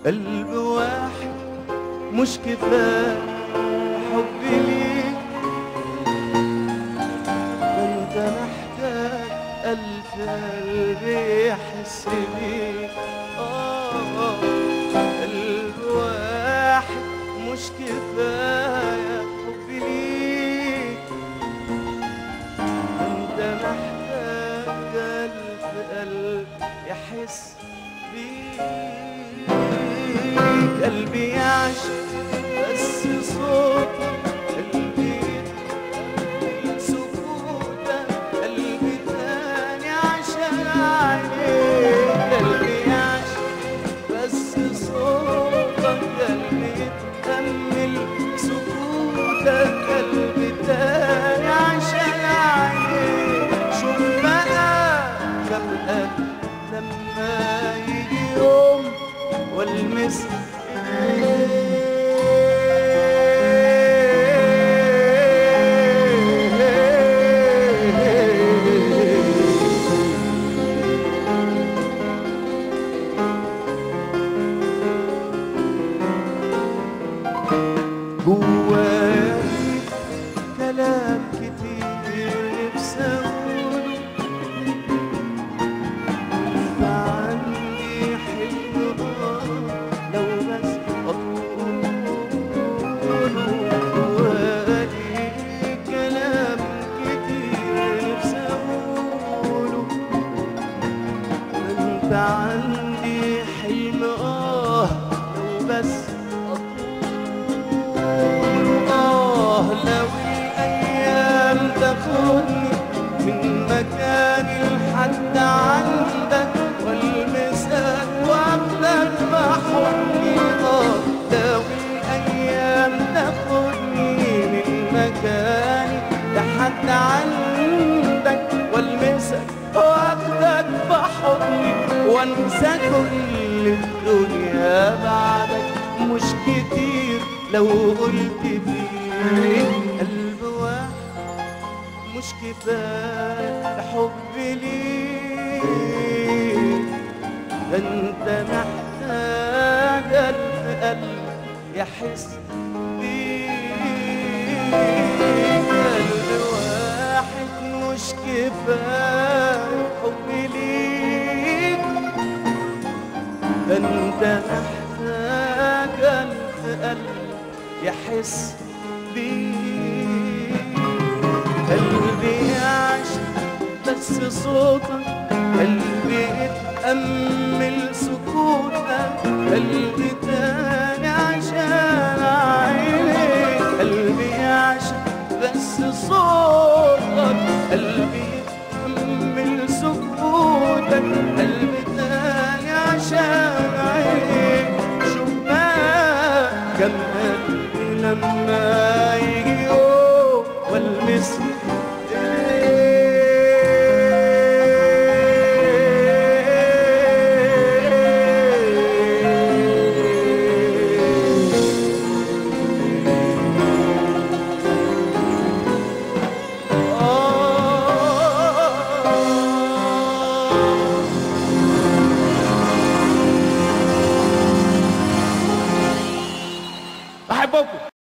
قلب واحد مش كفاية حبي ليك ده انت محتاج ألف قلب يحس بيك آه قلب واحد مش كفاية حبي ليك انت محتاج ألف قلب يحس بيك قلبي يعشق بس صوت قلبي يتأمل سكوتك قلبي تاني عشان عينيك قلبي يعشق بس صوتك قلبي يتأمل سكوتك قلبي تاني عشان عينيك شوف بقى كم قلب لما يجي يوم والمس جوايا كلام كتير نفسي اقوله فعندي حلم آه لو بس أقوله جوايا كلام كتير نفسي أقوله انت عندي حلم اه لو بس اقول اه لو الايام تاخدني من مكاني لحد عندك والمسك واخدك بحضني اه لو الايام تاخدني من مكاني لحد عندك والمسك واخدك بحضني وانسى كل الدنيا بعدك مش كتير لو قلت فيه قلب واحد مش كفاية حب ليك ده انت محتاج ألف قلب يحس بيك قلب واحد مش كفاية حب ليك ده انت محتاج ألف قلب يحس بيك قلبي يعشق بس صوتك قلبي يتأمل سكوتك قلبي تاني عشان عينيك قلبي يعشق بس صوتك قلبي يتأمل سكوتك قلبي تاني عشان عينيك شوف بقى كم قلبي لما يجي يوم والمس آه